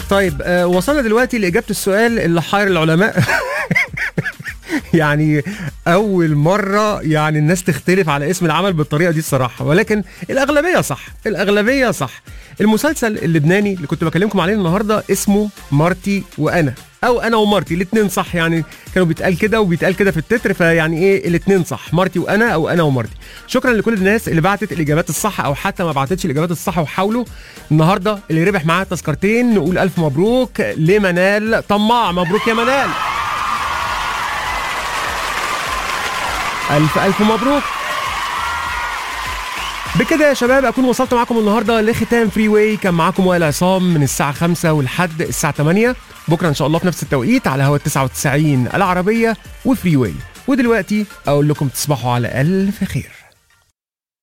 طيب آه وصلنا دلوقتي لاجابه السؤال اللي حاير العلماء يعني اول مره يعني الناس تختلف على اسم العمل بالطريقه دي الصراحه ولكن الاغلبيه صح الاغلبيه صح المسلسل اللبناني اللي كنت بكلمكم عليه النهارده اسمه مارتي وانا او انا ومارتي الاثنين صح يعني كانوا بيتقال كده وبيتقال كده في التتر فيعني ايه الاثنين صح مارتي وانا او انا ومارتي شكرا لكل الناس اللي بعتت الاجابات الصح او حتى ما بعتتش الاجابات الصح وحاولوا النهارده اللي ربح معاه تذكرتين نقول الف مبروك لمنال طماع مبروك يا منال ألف ألف مبروك بكده يا شباب أكون وصلت معاكم النهاردة لختام فري واي كان معاكم وائل عصام من الساعة 5 ولحد الساعة 8 بكرة إن شاء الله في نفس التوقيت على هوا 99 العربية وفري واي ودلوقتي أقول لكم تصبحوا على ألف خير